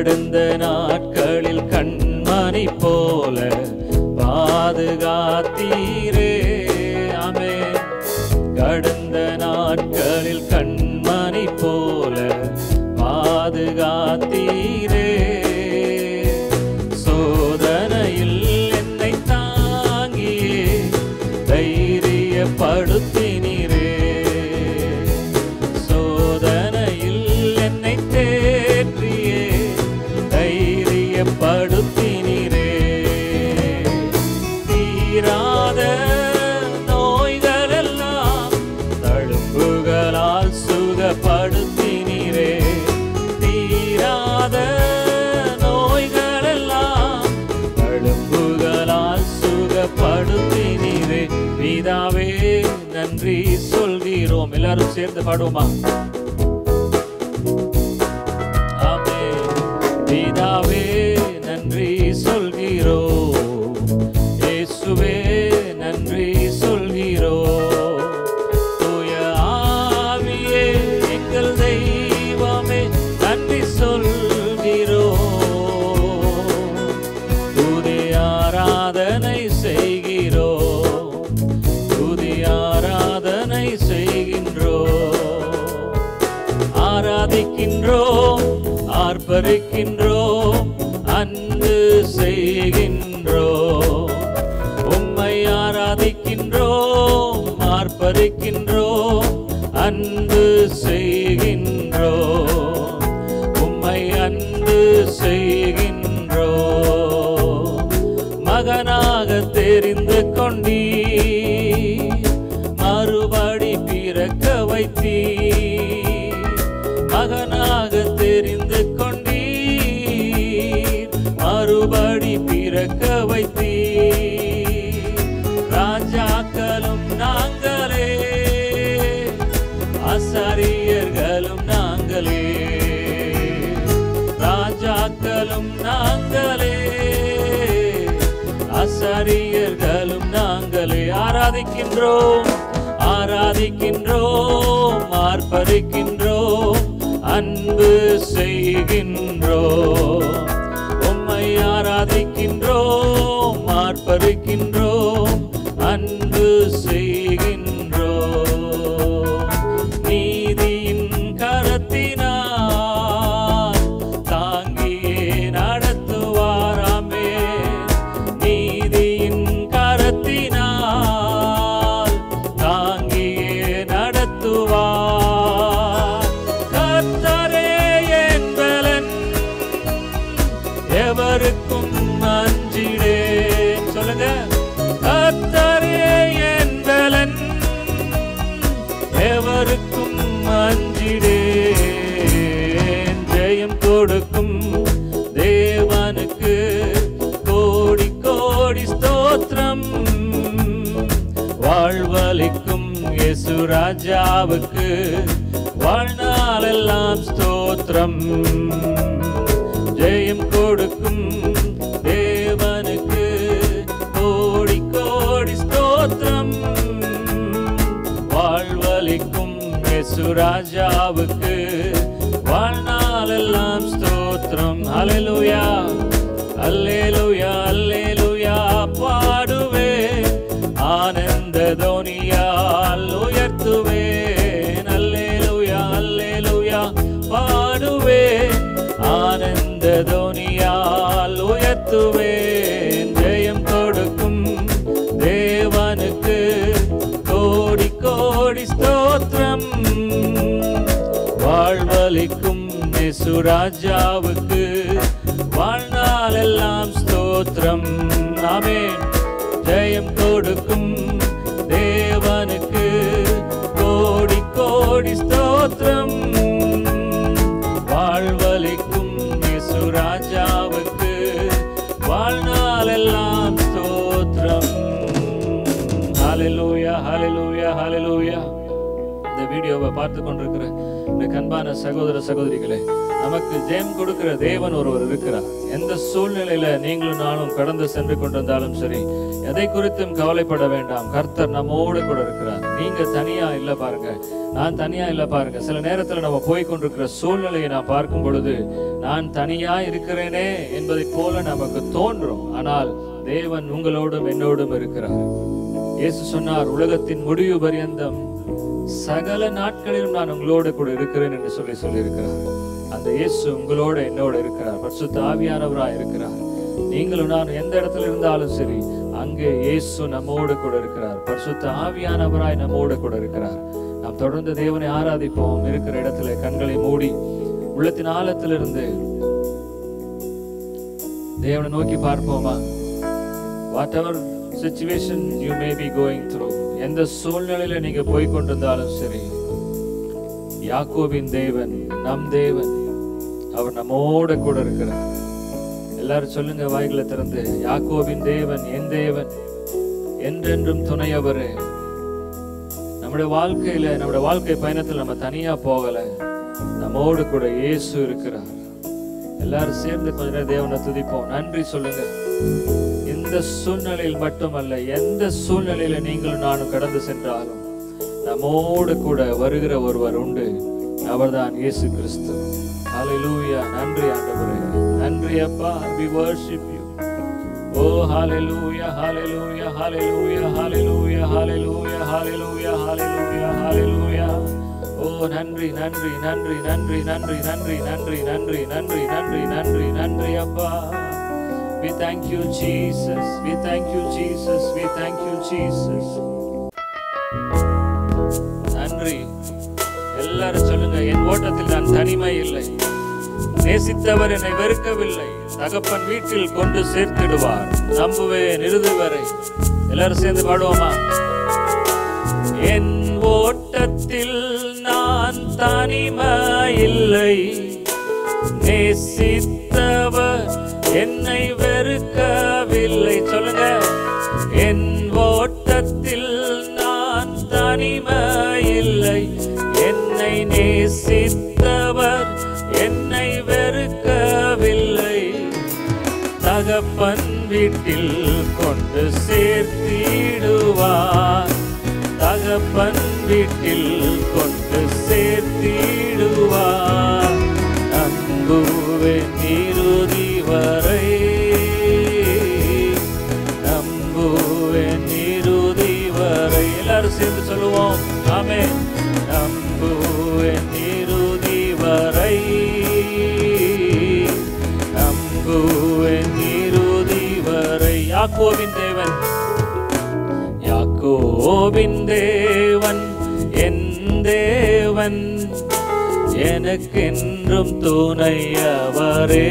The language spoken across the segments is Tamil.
கடந்த நாட்களில் கண்மணி போல பாதுகாத்தீரே ஆமே கடந்த நாட்களில் கண்மணி போல பாதுகாத்தீரே சோதனையில் என்னை தாங்கியே தைரியப்படுத்தினீரே சோதனையில் என்னை தேற்றியே தைரியப்படுத்தினீரே தீராத நோய்களெல்லாம் தழும்புகளால் சுகப்படுத்தினீரே தீராத நோய்களெல்லாம் தழும்புகளால் சுகப்படுத்தினீரே பிதாவே நன்றி சொல்கிறோம் எல்லாரும் சேர்ந்து பாடுவோமா ஆமென். பிதாவே நன்றி சொல்கிறோம் இயேசுவே நன்றி சொல்கிறோம் தூய ஆவியே எங்கள் தெய்வமே நன்றி சொல்கிறோம் துதி ஆராதனை செய்கிறோம் துதி ஆராதனை செய்கின்றோம் ஆராதிக்கின்றோம் ஆர்ப்பரிக்கின்றோம் அன்பு செய்கின்றோம் உம்மை ஆராதிக்கின்றோம் ஆர்ப்பரிக்கின்றோம் அன்பு செய்கின்றோம் உம்மை அன்பு செய்கின்றோம் மகனாக தெரிந்து கொண்டீ மறுபடி பிறக்க வைத்தீ மகனாக தெரிந்து கொண்டீர் மறுபடி பிறக்க வைத்தீர் ராஜாக்களும் நாங்களே ஆசாரியர்களும் நாங்களே ராஜாக்களும் நாங்களே ஆசாரியர்களும் நாங்களே ஆராதிக்கின்றோம் ஆராதிக்கின்றோம் ஆர்ப்பரிக்கின்றோம் அன்பு செய்கின்றோம் உம்மை ஆராதிக்கின்றோம் ஆர்ப்பரிக்கின்றோம் அன்பு செய்கின்றோம் நீதியின் கரத்தினால் தாங்கியே நடத்துவாராமே நீதியின் கரத்தினால் தாங்கியே நடத்துவார் கர்த்தரே என் பலன் எவருக்கும் அஞ்சிடேன் சொல்லுங்க கர்த்தரே என் பலன் எவருக்கும் அஞ்சிடேன் ஜெயம் கொடுக்கும் தேவனுக்கு கோடி கோடி ஸ்தோத்திரம் வாழ்வளிக்கும் இயேசு ராஜாவுக்கு வாழ்நாளெல்லாம் ஸ்தோத்திரம் ஜெயம் கொடுக்கும் தேவனுக்கு கோடி கோடி ஸ்தோத்திரம் வாழ்வளிக்கும் இயேசு ராஜாவுக்கு வாழ்நாளெல்லாம் ஸ்தோத்திரம் அல்லேலூயா அல்லேலூயா அல்லேலூயா பாடுவே ஆனந்த தோனியால் உயர்த்துவேன் அல்லேலூயா அல்லேலூயா பாடுவே ஆனந்த தோனியால் உயர்த்துவேன் ஜெயம் கொடுக்கும் தேவனுக்கு கோடி கோடி ஸ்தோத்திரம் வாழ்வளிக்கும் ராஜாவுக்கு வாழ்நாளெல்லாம் ஸ்தோத்திரம் ஆமென் ஜெயம் கொடுக்கும் தேவனுக்கு கோடி கோடி ஸ்தோத்திரம் வாழ்வளிக்கும் இயேசு ராஜாவுக்கு வாழ்நாளெல்லாம் ஸ்தோத்திரம் ஹalleluya ஹalleluya ஹalleluya இந்த வீடியோவை பார்த்து கொண்டிருக்கிற இந்த கண்பான சகோதர சகோதரிகளே நமக்கு ஜெயம் கொடுக்கிற தேவன் ஒருவர் இருக்கிறார் எந்த சூழ்நிலையில நீங்களும் நானும் கடந்து சென்று கொண்டிருந்தாலும் சரி எதை குறித்தும் கவலைப்பட வேண்டாம் கர்த்தர் நம்மோடு கூட இருக்கிறார் நீங்க தனியா இல்ல பாருங்க நான் தனியா இல்ல பாருங்க சில நேரத்துல நம்ம போய் கொண்டிருக்கிற சூழ்நிலையை நான் பார்க்கும் பொழுது நான் தனியா இருக்கிறேனே என்பதை போல நமக்கு தோன்றும் ஆனால் தேவன் உங்களோடும் என்னோடும் இருக்கிறார் இயேசு சொன்னார் உலகத்தின் முடிவு பரியந்தம் சகல நாட்களிலும் நான் உங்களோடு கூட இருக்கிறேன் என்று சொல்லி சொல்லியிருக்கிறார் அந்த இயேசு உங்களோட என்னோட இருக்கிறார் பரிசுத்த ஆவியானவராய் இருக்கிறார் நீங்களும் நான் எந்த இடத்துல இருந்தாலும் சரி அங்கே இயேசு நம்மோடு கூட இருக்கிறார் பரிசுத்த ஆவியானவராய் நம்மோடு கூட இருக்கிறார் நாம் தொடர்ந்து தேவனை ஆராதிப்போம் இருக்கிற இடத்துல கண்களை மூடி உள்ளத்தின் ஆழத்திலிருந்து தேவனை நோக்கி பார்ப்போமா whatever situation you may be going through எந்த சூழ்நிலையில நீங்க போய் கொண்டிருந்தாலும் சரி யாக்கோபின் தேவன் நம் தேவன் அவர் நம்மோட கூட இருக்கிறார் எல்லாரும் சொல்லுங்க வாய்களை திறந்து யாக்கோபின் தேவன் என் தேவன் என்றென்றும் துணையவரே நம்முடைய வாழ்க்கையில நம்முடைய வாழ்க்கை பயணத்தில் நம்ம தனியா போகல நம்மோடு கூட இயேசு இருக்கிறார் எல்லாரும் சேர்ந்து கொஞ்ச நேரம் தேவனை துதிப்போம் நன்றி சொல்லுங்க இந்த சூழ்நிலையில் மட்டுமல்ல எந்த சூழ்நிலையில நீங்களும் நானும் கடந்து சென்றாலும் நம்மோடு கூட வருகிற ஒருவர் உண்டு அவர்தான் இயேசு கிறிஸ்து ஹalleluya நன்றி ஆண்டவரே நன்றி அப்பா we worship you oh hallelujah hallelujah hallelujah hallelujah hallelujah hallelujah hallelujah hallelujah ஓ நன்றி நன்றி நன்றி நன்றி நன்றி நன்றி நன்றி நன்றி நன்றி நன்றி நன்றி நன்றி அப்பா we thank you jesus we thank you jesus we thank you jesus நன்றி எல்லாரும் சொல்லுங்க என் ஓட்டத்தில் நான் தனிமை இல்லை நேசித்தவர் என்னை வெறுக்கவில்லை தகப்பன் வீட்டில் கொண்டு சேர்த்திடுவார் நம்புவேன் இறுதி வரை எல்லாரும் சேர்ந்து பாடுவோமா என் ஓட்டத்தில் நான் தனிமை இல்லை நேசித்தவர் என்னை வெறுக்கவில்லை சொல்லுங்க என் ஓட்டத்தில் நான் தனிமை இல்லை என்னை நேசித்தவர் என்னை வெறுக்கவில்லை தகப்பன் வீட்டில் கொண்டு சேர்த்திடுவார் தகப்பன் வீட்டில் கொண்டு சேர்த்திடுவார் நம்புவேன் இறுதி வரை நம்புவேன் இறுதி வரை எல்லாரும் சேர்ந்து சொல்லுவோம் ஆமே நம்புவேன் இறுதி வரை நம்புவேன் இறுதி வரை யாக்கோவின் தேவன் யாக்கோபின் தேவன் என் தேவன் எனக்கென்றும் துணையவரே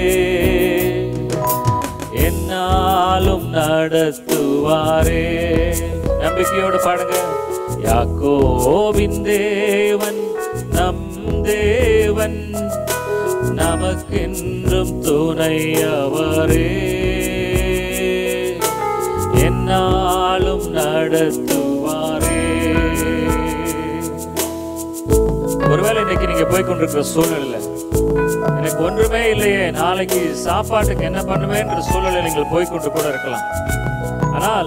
என்னாலும் நடத்துவாரே நம்பிக்கையோடு பாடுங்க யாக்கோபின் தேவன் நம் தேவன் நமக்கென்றும் துணையவரே என்னாலும் நடத்துவாரே ஒருவேளை இன்னைக்கு நீங்க போய் கொண்டிருக்கிற சூழ்நிலை எனக்கு ஒன்றுமே இல்லையே நாளைக்கு சாப்பாட்டுக்கு என்ன பண்ணுவேன்ற சூழ்நிலை நீங்கள் போய் கொண்டு கூட இருக்கலாம் ஆனால்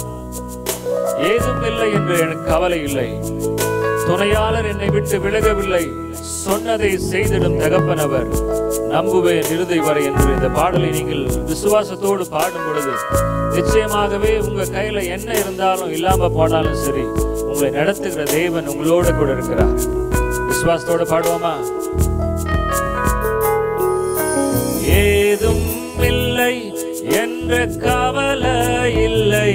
ஏதும் இல்லை என்று எனக்கு கவலை இல்லை துணையாளர் என்னை விட்டு விலகவில்லை சொன்னதை செய்திடும் தகப்பனவர் நம்புவேன் இறுதி வரை என்று இந்த பாடலை நீங்கள் விசுவாசத்தோடு பாடும் பொழுது நிச்சயமாகவே உங்க கையில என்ன இருந்தாலும் இல்லாம போனாலும் சரி உங்களை நடத்துகிற தேவன் உங்களோட கூட இருக்கிறார் விசுவாசத்தோடு பாடுவோமா ஏதும் இல்லை என்ற கவலை இல்லை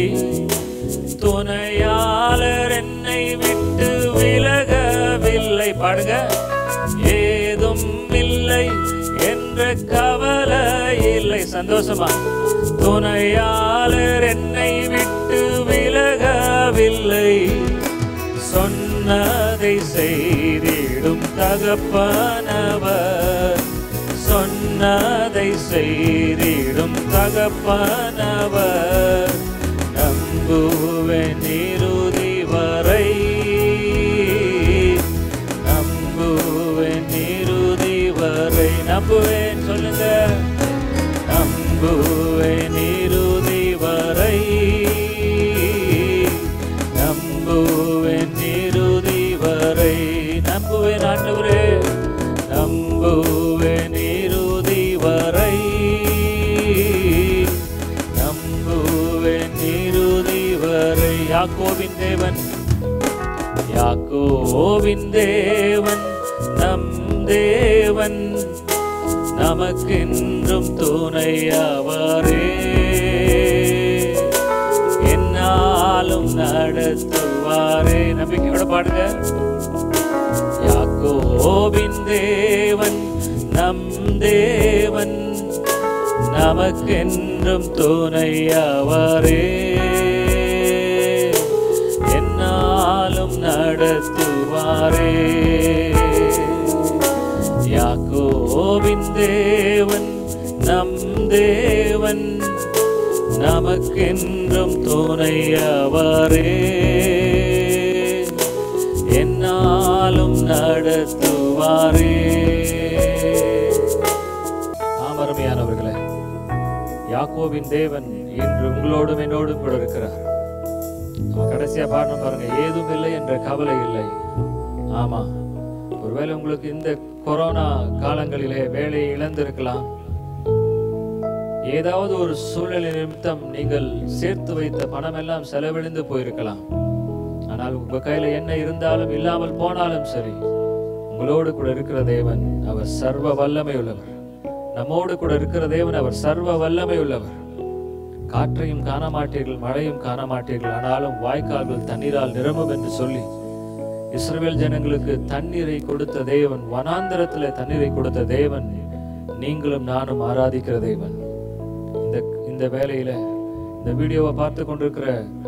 துணையாளர் என்னை விட்டு விலகவில்லை பாடுங்க ஏதும் இல்லை என்ற கவலை இல்லை சந்தோஷமா துணையாளர் என்னை விட்டு விலகவில்லை சொன்னதை செய்திடும் தகப்பனவர் சொன்னதை செய்திடும் தகப்பனவர் நம்புவேன் இறுதி வரை நம்புவேன் இறுதி வரை நம்புவேன் சொல்லுங்க நம்புவேன் இறுதி வரை யாக்கோவின் தேவன் நம் தேவன் நமக்கென்றும் துணையவரே என்னாலும் நடத்துவாரே நம்பிக்கையோட பாடுங்க யாக்கோபின் தேவன் நம் தேவன் நமக்கென்றும் துணையவரே என்னாலும் நடத்துவாரே யாக்கோபின் தேவன் நம் தேவன் நமக்கென்றும் துணையவரே என்னாலும் நடத்துவாரே ஆமருமையானவர்களே யாக்கோபின் தேவன் இன்று உங்களோடும் என்னோடும் கூட இருக்கிறார் நம்ம கடைசியா பாடணும் பாருங்க ஏதும் இல்லை என்ற கவலை இல்லை ஆமா ஒருவேளை உங்களுக்கு இந்த கொரோனா காலங்களிலே வேலையை இழந்திருக்கலாம் ஏதாவது ஒரு சூழ்நிலை நிமித்தம் நீங்கள் சேர்த்து வைத்த பணம் எல்லாம் செலவிழிந்து போயிருக்கலாம் ஆனால் உங்க கையில என்ன இருந்தாலும் இல்லாமல் போனாலும் சரி உங்களோடு கூட இருக்கிற தேவன் அவர் சர்வ வல்லமை உள்ளவர் நம்மோடு கூட இருக்கிற தேவன் அவர் சர்வ வல்லமை உள்ளவர் காற்றையும் காண மாட்டீர்கள் மழையும் காண மாட்டீர்கள் ஆனாலும் வாய்க்கால்கள் தண்ணீரால் நிரம்பும் என்று சொல்லி இஸ்ரவேல் ஜனங்களுக்கு தண்ணீரை கொடுத்த தேவன் வனாந்தரத்திலே தண்ணீரை கொடுத்த தேவன் நீங்களும் நானும் ஆராதிக்கிற தேவன் இந்த இந்த வேலையில இந்த வீடியோவை பார்த்து கொண்டிருக்கிற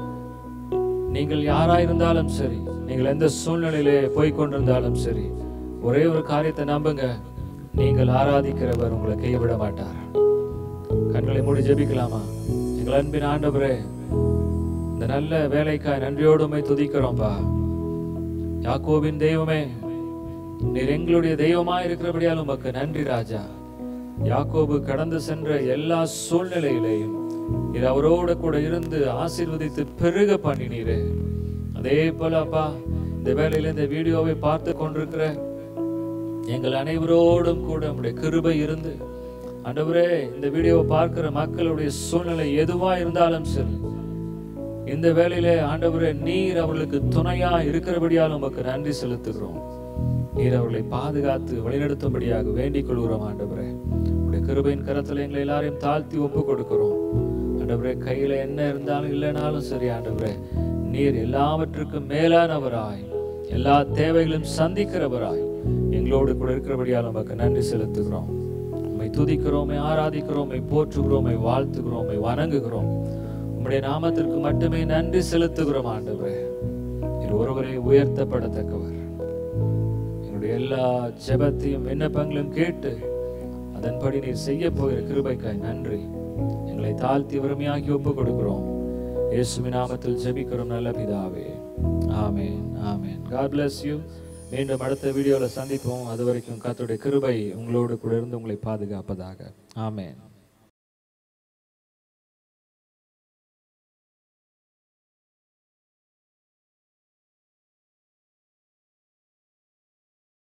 நீங்கள் யாராயிருந்தாலும் சரி நீங்கள் எந்த சூழ்நிலையிலே போய் கொண்டிருந்தாலும் சரி ஒரே ஒரு காரியத்தை நம்புங்க நீங்கள் ஆராதிக்கிறவர் உங்களை கைவிட மாட்டார் கண்களை மூடி ஜெபிக்கலாமா எங்கள் அன்பின் ஆண்டவரே இந்த நல்ல வேலைக்காய் நன்றியோடு உம்மை துதிக்கிறோம்பா யாக்கோபின் தெய்வமே நீர் எங்களுடைய தெய்வமா இருக்கிறபடியால் உமக்கு நன்றி ராஜா யாக்கோபு கடந்து சென்ற எல்லா சூழ்நிலையிலேயும் நீர் அவரோட கூட இருந்து ஆசீர்வதித்து பெருக பண்ணினீரே அதே போல அப்பா இந்த வேலையில இந்த வீடியோவை பார்த்து கொண்டிருக்கிற எங்கள் அனைவரோடும் கூட உம்முடைய கிருபை இருந்து ஆண்டவரே இந்த வீடியோவை பார்க்கிற மக்களுடைய சூழ்நிலை எதுவா இருந்தாலும் சரி இந்த வேளையிலே ஆண்டவரே நீர் அவர்களுக்கு துணையா இருக்கிறபடியால் உமக்கு நன்றி செலுத்துகிறோம் நீர் அவர்களை பாதுகாத்து வழிநடத்தும்படியாக வேண்டிக் கொள்கிறோம் ஆண்டவரே உடைய கிருபையின் கரத்தில் எங்களை எல்லாரையும் தாழ்த்தி ஒப்பு கொடுக்கிறோம் ஆண்டவரே கையில என்ன இருந்தாலும் இல்லைனாலும் சரி ஆண்டவரே நீர் எல்லாவற்றுக்கும் மேலானவராய் எல்லா தேவைகளும் சந்திக்கிறவராய் எங்களோடு கூட இருக்கிறபடியால் நமக்கு நன்றி செலுத்துகிறோம் உம்மை துதிக்கிறோம் உம்மை ஆராதிக்கிறோம் உம்மை போற்றுகிறோம் உம்மை வாழ்த்துகிறோம் உம்மை வணங்குகிறோம் உம்முடைய நாமத்திற்கு மட்டுமே நன்றி செலுத்துகிறோம் ஆண்டவரே நீர் ஒருவரை உயர்த்தப்படத்தக்கவர் என்னுடைய எல்லா ஜெபத்தையும் விண்ணப்பங்களையும் கேட்டு அதன்படி நீர் செய்ய போகிற கிருபைக்காய் நன்றி எங்களை தாழ்த்தி வறுமையாக்கி ஒப்பு கொடுக்கிறோம் இயேசுவின் நாமத்தில் ஜெபிக்கிறோம் நல்ல பிதாவே ஆமென் ஆமென் God bless you மீண்டும் அடுத்த வீடியோவில் சந்திப்போம் அது வரைக்கும் கர்த்தருடைய கிருபை உங்களோடு கூட இருந்து உங்களை பாதுகாப்பதாக ஆமென்